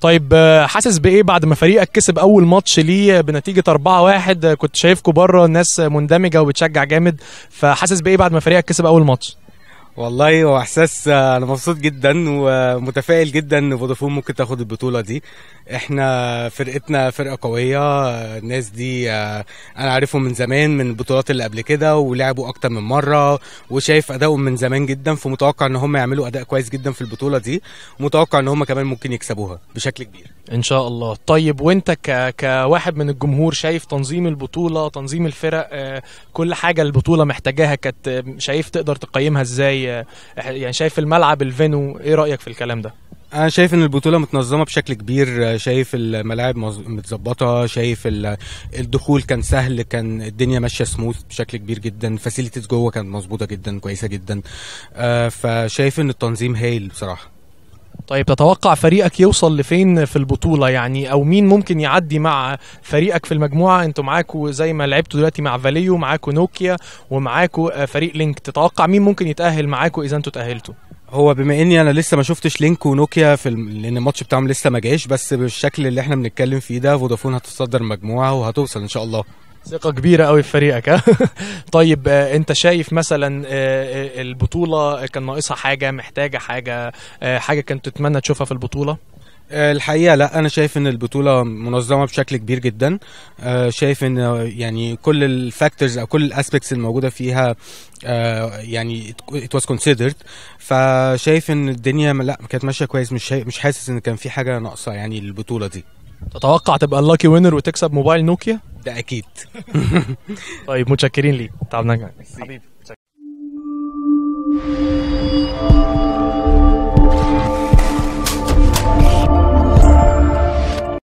طيب آه، حاسس بايه بعد ما فريقك كسب اول ماتش ليه بنتيجه 4-1 آه، كنت شايفكم بره الناس مندمجه وبتشجع جامد فحاسس بايه بعد ما فريقك كسب اول ماتش والله هو احساس آه، انا مبسوط جدا ومتفائل جدا ان فودافون ممكن تاخد البطوله دي احنا فرقتنا فرقه قويه آه، الناس دي آه، انا عارفهم من زمان من البطولات اللي قبل كده ولعبوا اكتر من مره وشايف ادائهم من زمان جدا فمتوقع ان هم يعملوا اداء كويس جدا في البطوله دي ومتوقع ان هم كمان ممكن يكسبوها بشكل كبير ان شاء الله طيب وانت ك... كواحد من الجمهور شايف تنظيم البطوله تنظيم الفرق آه، كل حاجه البطوله محتاجاها كانت آه، شايف تقدر تقيمها ازاي آه، يعني شايف الملعب الفينو ايه رايك في الكلام ده انا شايف ان البطوله متنظمه بشكل كبير شايف الملاعب مظ- متظبطه شايف ال- الدخول كان سهل كان الدنيا ماشيه سموث بشكل كبير جدا فاسيلتيز جوه كانت مظبوطه جدا كويسه جدا آه، فشايف ان التنظيم هايل بصراحه طيب تتوقع فريقك يوصل لفين في البطولة يعني أو مين ممكن يعدي مع فريقك في المجموعة أنتوا معاكوا زي ما لعبتوا دلوقتي مع فاليو معاكوا نوكيا ومعاكوا آه، فريق لينك تتوقع مين ممكن يتأهل معاكوا إذا أنتوا تأهلتوا هو بما اني انا لسه ما شفتش لينك ونوكيا في الم... لان الماتش بتاعهم لسه ما جاش بس بالشكل اللي احنا بنتكلم فيه ده فودافون هتتصدر المجموعه وهتوصل ان شاء الله ثقة كبيرة قوي في فريقك ها طيب آه، أنت شايف مثلا آه، آه، البطولة كان ناقصها حاجة محتاجة حاجة آه، حاجة كنت تتمنى تشوفها في البطولة آه، الحقيقه لا انا شايف ان البطوله منظمه بشكل كبير جدا آه، شايف ان آه، يعني كل الفاكتورز او كل الاسبكتس الموجوده فيها آه، يعني it was considered فشايف ان الدنيا لا كانت ماشيه كويس مش شايف- مش حاسس ان كان في حاجه ناقصه يعني البطوله دي تتوقع تبقى اللاكي وينر وتكسب موبايل نوكيا ده اكيد طيب متشكرين ليك تعبنا حبيبي